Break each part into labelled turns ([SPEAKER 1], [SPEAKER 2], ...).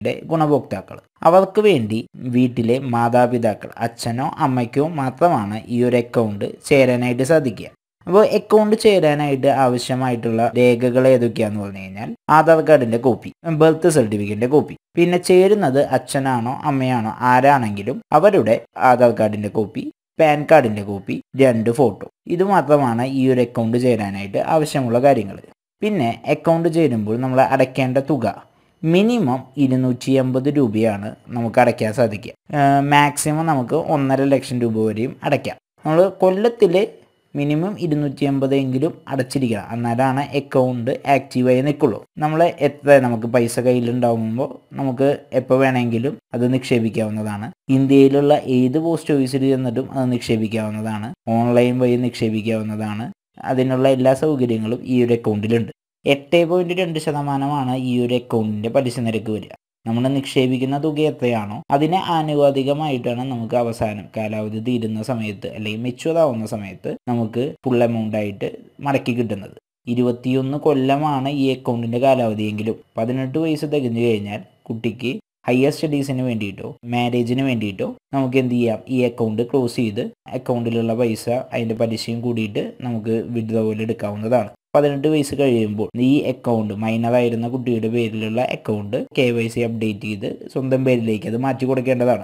[SPEAKER 1] യുടെ ഗുണഭോക്താക്കൾ അവർക്ക് വേണ്ടി വീട്ടിലെ മാതാപിതാക്കൾ അച്ഛനോ അമ്മയ്ക്കോ മാത്രമാണ് ഈ ഒരു അക്കൗണ്ട് ചേരാനായിട്ട് സാധിക്കുക അപ്പോൾ അക്കൗണ്ട് ചേരാനായിട്ട് ആവശ്യമായിട്ടുള്ള രേഖകൾ ഏതൊക്കെയാന്ന് പറഞ്ഞു കഴിഞ്ഞാൽ ആധാർ കാർഡിന്റെ കോപ്പി ബർത്ത് സർട്ടിഫിക്കറ്റിന്റെ കോപ്പി പിന്നെ ചേരുന്നത് അച്ഛനാണോ അമ്മയാണോ ആരാണെങ്കിലും അവരുടെ ആധാർ കാർഡിന്റെ കോപ്പി പാൻ കാർഡിന്റെ കോപ്പി രണ്ട് ഫോട്ടോ ഇത് മാത്രമാണ് ഈ ഒരു അക്കൗണ്ട് ചേരാനായിട്ട് ആവശ്യമുള്ള കാര്യങ്ങൾ പിന്നെ അക്കൗണ്ട് ചേരുമ്പോൾ നമ്മൾ അടയ്ക്കേണ്ട തുക മിനിമം ഇരുന്നൂറ്റി അമ്പത് രൂപയാണ് നമുക്ക് അടയ്ക്കാൻ സാധിക്കുക മാക്സിമം നമുക്ക് ഒന്നര ലക്ഷം രൂപ വരെയും അടയ്ക്കാം നമ്മൾ കൊല്ലത്തിൽ മിനിമം ഇരുന്നൂറ്റി അമ്പത് എങ്കിലും അടച്ചിരിക്കണം എന്നാലാണ് അക്കൗണ്ട് ആക്റ്റീവായി നിൽക്കുള്ളൂ നമ്മൾ എത്ര നമുക്ക് പൈസ കയ്യിലുണ്ടാകുമ്പോൾ നമുക്ക് എപ്പോൾ വേണമെങ്കിലും അത് നിക്ഷേപിക്കാവുന്നതാണ് ഇന്ത്യയിലുള്ള ഏത് പോസ്റ്റ് ഓഫീസിൽ ചെന്നിട്ടും അത് നിക്ഷേപിക്കാവുന്നതാണ് ഓൺലൈൻ വഴി നിക്ഷേപിക്കാവുന്നതാണ് അതിനുള്ള എല്ലാ സൗകര്യങ്ങളും ഈ ഒരു അക്കൗണ്ടിലുണ്ട് എട്ട് പോയിന്റ് രണ്ട് ശതമാനമാണ് ഈ ഒരു അക്കൗണ്ടിന്റെ പലിശ നിരക്ക് വരിക നമ്മൾ നിക്ഷേപിക്കുന്ന തുക എത്രയാണോ അതിന് ആനുപാതികമായിട്ടാണ് നമുക്ക് അവസാനം കാലാവധി തീരുന്ന സമയത്ത് അല്ലെങ്കിൽ മെച്ചുവർ ആവുന്ന സമയത്ത് നമുക്ക് ഫുൾ എമൗണ്ട് ആയിട്ട് മടക്കി കിട്ടുന്നത് ഇരുപത്തിയൊന്ന് കൊല്ലമാണ് ഈ അക്കൗണ്ടിന്റെ കാലാവധിയെങ്കിലും പതിനെട്ട് വയസ്സ് തികഞ്ഞു കഴിഞ്ഞാൽ കുട്ടിക്ക് ഹയർ സ്റ്റഡീസിന് വേണ്ടിയിട്ടോ മാരേജിന് വേണ്ടിയിട്ടോ നമുക്ക് എന്ത് ചെയ്യാം ഈ അക്കൗണ്ട് ക്ലോസ് ചെയ്ത് അക്കൗണ്ടിലുള്ള പൈസ അതിന്റെ പലിശയും കൂടിയിട്ട് നമുക്ക് വിഡ്രോവൽ എടുക്കാവുന്നതാണ് പതിനെട്ട് വയസ്സ് കഴിയുമ്പോൾ ഈ അക്കൗണ്ട് മൈനർ ആയിരുന്ന കുട്ടിയുടെ പേരിലുള്ള account K Y C update ചെയ്ത് സ്വന്തം പേരിലേക്ക് അത് മാറ്റി കൊടുക്കേണ്ടതാണ്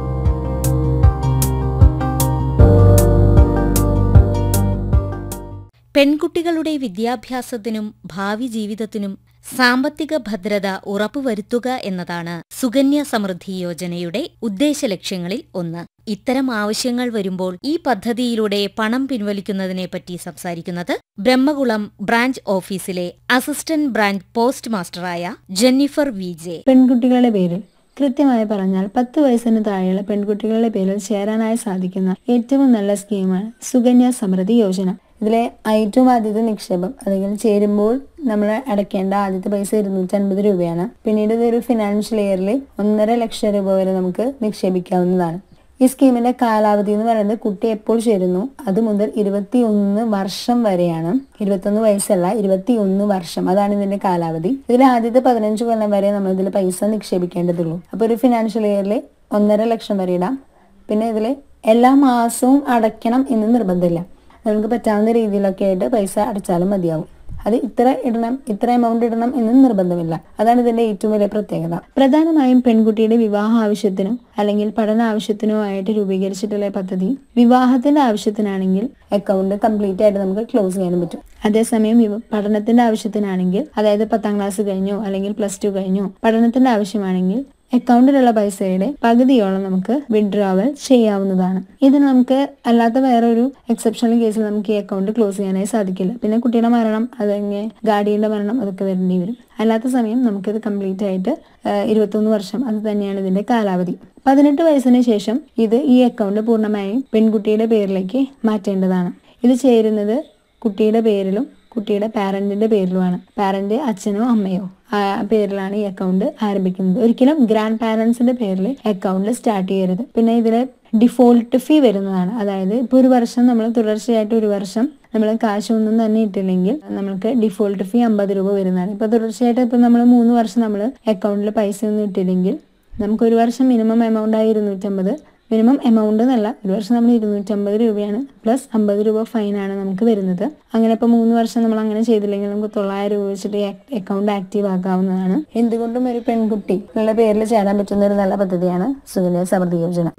[SPEAKER 2] പെൺകുട്ടികളുടെ വിദ്യാഭ്യാസത്തിനും ഭാവി ജീവിതത്തിനും സാമ്പത്തിക ഭദ്രത ഉറപ്പുവരുത്തുക എന്നതാണ് സുകന്യ സമൃദ്ധി യോജനയുടെ ഉദ്ദേശ ലക്ഷ്യങ്ങളിൽ ഒന്ന് ഇത്തരം ആവശ്യങ്ങൾ വരുമ്പോൾ ഈ പദ്ധതിയിലൂടെ പണം പിൻവലിക്കുന്നതിനെപ്പറ്റി സംസാരിക്കുന്നത് ബ്രഹ്മകുളം ബ്രാഞ്ച് ഓഫീസിലെ അസിസ്റ്റന്റ് ബ്രാഞ്ച് പോസ്റ്റ് മാസ്റ്ററായ ജെന്നിഫർ വി ജെ
[SPEAKER 3] പെൺകുട്ടികളുടെ പേരിൽ കൃത്യമായി പറഞ്ഞാൽ പത്ത് വയസ്സിന് താഴെയുള്ള പെൺകുട്ടികളുടെ പേരിൽ ചേരാനായി സാധിക്കുന്ന ഏറ്റവും നല്ല സ്കീമാണ് സുകന്യ സമൃദ്ധി യോജന ഇതിലെ ഏറ്റവും ആദ്യത്തെ നിക്ഷേപം അല്ലെങ്കിൽ ചേരുമ്പോൾ നമ്മൾ അടയ്ക്കേണ്ട ആദ്യത്തെ പൈസ ഇരുന്നൂറ്റി അൻപത് രൂപയാണ് പിന്നീട് ഇതൊരു ഫിനാൻഷ്യൽ ഇയറിൽ ഒന്നര ലക്ഷം രൂപ വരെ നമുക്ക് നിക്ഷേപിക്കാവുന്നതാണ് ഈ സ്കീമിന്റെ കാലാവധി എന്ന് പറയുന്നത് കുട്ടി എപ്പോൾ ചേരുന്നു അത് മുതൽ ഇരുപത്തി ഒന്ന് വർഷം വരെയാണ് ഇരുപത്തൊന്ന് വയസ്സല്ല ഇരുപത്തി ഒന്ന് വർഷം അതാണ് ഇതിന്റെ കാലാവധി ഇതിൽ ആദ്യത്തെ പതിനഞ്ച് കൊല്ലം വരെ നമ്മൾ ഇതിൽ പൈസ നിക്ഷേപിക്കേണ്ടതുള്ളൂ അപ്പോൾ ഒരു ഫിനാൻഷ്യൽ ഇയറിൽ ഒന്നര ലക്ഷം വരെ ഇടാം പിന്നെ ഇതിൽ എല്ലാ മാസവും അടയ്ക്കണം എന്ന് നിർബന്ധമില്ല നമുക്ക് പറ്റാവുന്ന രീതിയിലൊക്കെ ആയിട്ട് പൈസ അടച്ചാലും മതിയാവും അത് ഇത്ര ഇടണം ഇത്ര എമൗണ്ട് ഇടണം എന്ന് നിർബന്ധമില്ല അതാണ് ഇതിന്റെ ഏറ്റവും വലിയ പ്രത്യേകത പ്രധാനമായും പെൺകുട്ടിയുടെ വിവാഹ ആവശ്യത്തിനോ അല്ലെങ്കിൽ പഠന ആവശ്യത്തിനോ ആയിട്ട് രൂപീകരിച്ചിട്ടുള്ള പദ്ധതി വിവാഹത്തിന്റെ ആവശ്യത്തിനാണെങ്കിൽ അക്കൗണ്ട് കംപ്ലീറ്റ് ആയിട്ട് നമുക്ക് ക്ലോസ് ചെയ്യാനും പറ്റും അതേസമയം വിവ- പഠനത്തിന്റെ ആവശ്യത്തിനാണെങ്കിൽ അതായത് പത്താം ക്ലാസ് കഴിഞ്ഞോ അല്ലെങ്കിൽ പ്ലസ് ടു കഴിഞ്ഞോ പഠനത്തിന്റെ ആവശ്യമാണെങ്കിൽ അക്കൗണ്ടിലുള്ള പൈസയുടെ പകുതിയോളം നമുക്ക് വിഡ്രോവൽ ചെയ്യാവുന്നതാണ് ഇതിന് നമുക്ക് അല്ലാത്ത വേറൊരു എക്സെപ്ഷണൽ കേസിൽ നമുക്ക് ഈ അക്കൗണ്ട് ക്ലോസ് ചെയ്യാനായി സാധിക്കില്ല പിന്നെ കുട്ടിയുടെ മരണം അതങ്ങനെ ഗാഡിയുടെ മരണം അതൊക്കെ വരേണ്ടി വരും അല്ലാത്ത സമയം നമുക്കിത് കംപ്ലീറ്റ് ആയിട്ട് ആഹ്, ഇരുപത്തൊന്ന് വർഷം അത് തന്നെയാണ് ഇതിന്റെ കാലാവധി പതിനെട്ട് വയസ്സിന് ശേഷം ഇത് ഈ അക്കൗണ്ട് പൂർണ്ണമായും പെൺകുട്ടിയുടെ പേരിലേക്ക് മാറ്റേണ്ടതാണ് ഇത് ചേരുന്നത് കുട്ടിയുടെ പേരിലും കുട്ടിയുടെ പാരന്റിന്റെ പേരിലുമാണ് പാരന്റ് അച്ഛനോ അമ്മയോ ആ പേരിലാണ് ഈ അക്കൗണ്ട് ആരംഭിക്കുന്നത് ഒരിക്കലും ഗ്രാൻഡ് പാരന്റ്സിന്റെ പേരിൽ അക്കൗണ്ട് സ്റ്റാർട്ട് ചെയ്യരുത് പിന്നെ ഇതില് ഡിഫോൾട്ട് ഫീ വരുന്നതാണ് അതായത് ഇപ്പൊ ഒരു വർഷം നമ്മൾ തുടർച്ചയായിട്ട് ഒരു വർഷം നമ്മൾ കാശൊന്നും തന്നെ ഇട്ടില്ലെങ്കിൽ നമുക്ക് ഡിഫോൾട്ട് ഫീ അമ്പത് രൂപ വരുന്നതാണ് ഇപ്പൊ തുടർച്ചയായിട്ട് ഇപ്പൊ നമ്മൾ മൂന്ന് വർഷം നമ്മൾ അക്കൗണ്ടിൽ പൈസ ഒന്നും ഇട്ടില്ലെങ്കിൽ നമുക്ക് ഒരു വർഷം മിനിമം എമൗണ്ട് ആയി ഇരുന്നൂറ്റമ്പത് മിനിമം എമൗണ്ട് എന്നല്ല ഒരു വർഷം നമ്മൾ ഇരുന്നൂറ്റമ്പത് രൂപയാണ് പ്ലസ് അമ്പത് രൂപ ഫൈനാണ് നമുക്ക് വരുന്നത് അങ്ങനെ ഇപ്പോൾ മൂന്ന് വർഷം നമ്മൾ അങ്ങനെ ചെയ്തില്ലെങ്കിൽ നമുക്ക് തൊള്ളായിരം രൂപ വെച്ചിട്ട് അക്കൗണ്ട് ആക്റ്റീവ് ആക്കാവുന്നതാണ് എന്തുകൊണ്ടും ഒരു പെൺകുട്ടി ഉള്ള പേരിൽ ചേരാൻ പറ്റുന്ന ഒരു നല്ല പദ്ധതിയാണ് സുകന്യ സമൃദ്ധി യോജന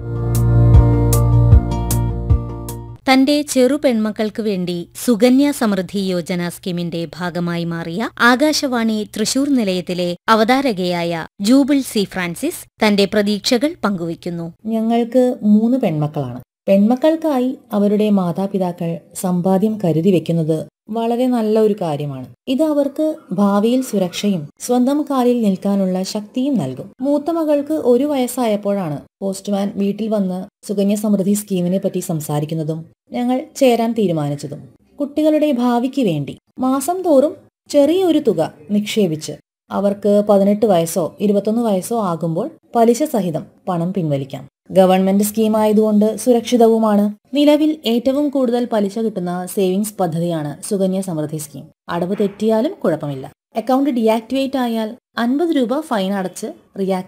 [SPEAKER 2] തന്റെ ചെറു പെൺമക്കൾക്ക് വേണ്ടി സുകന്യ സമൃദ്ധി യോജന സ്കീമിന്റെ ഭാഗമായി മാറിയ ആകാശവാണി തൃശൂർ നിലയത്തിലെ അവതാരകയായ ജൂബിൾ സി ഫ്രാൻസിസ് തന്റെ പ്രതീക്ഷകൾ പങ്കുവയ്ക്കുന്നു
[SPEAKER 4] ഞങ്ങൾക്ക് മൂന്ന് പെൺമക്കളാണ് പെൺമക്കൾക്കായി അവരുടെ മാതാപിതാക്കൾ സമ്പാദ്യം കരുതി വെക്കുന്നത് വളരെ നല്ല ഒരു കാര്യമാണ് ഇത് അവർക്ക് ഭാവിയിൽ സുരക്ഷയും സ്വന്തം കാലിൽ നിൽക്കാനുള്ള ശക്തിയും നൽകും മൂത്ത മകൾക്ക് ഒരു വയസ്സായപ്പോഴാണ് പോസ്റ്റ്മാൻ വീട്ടിൽ വന്ന് സുകന്യ സമൃദ്ധി സ്കീമിനെ പറ്റി സംസാരിക്കുന്നതും ഞങ്ങൾ ചേരാൻ തീരുമാനിച്ചതും കുട്ടികളുടെ ഭാവിക്ക് വേണ്ടി മാസം തോറും ചെറിയൊരു തുക നിക്ഷേപിച്ച് അവർക്ക് പതിനെട്ട് വയസ്സോ ഇരുപത്തൊന്ന് വയസ്സോ ആകുമ്പോൾ പലിശ സഹിതം പണം പിൻവലിക്കാം ഗവൺമെന്റ് സ്കീം ആയതുകൊണ്ട് സുരക്ഷിതവുമാണ് നിലവിൽ ഏറ്റവും കൂടുതൽ പലിശ കിട്ടുന്ന സേവിങ്സ് പദ്ധതിയാണ് സുകന്യ സമൃദ്ധി സ്കീം അടവ് തെറ്റിയാലും കുഴപ്പമില്ല അക്കൗണ്ട് ഡീആക്ടിവേറ്റ് ആയാൽ അൻപത് രൂപ ഫൈൻ അടച്ച് റിയാക്ട്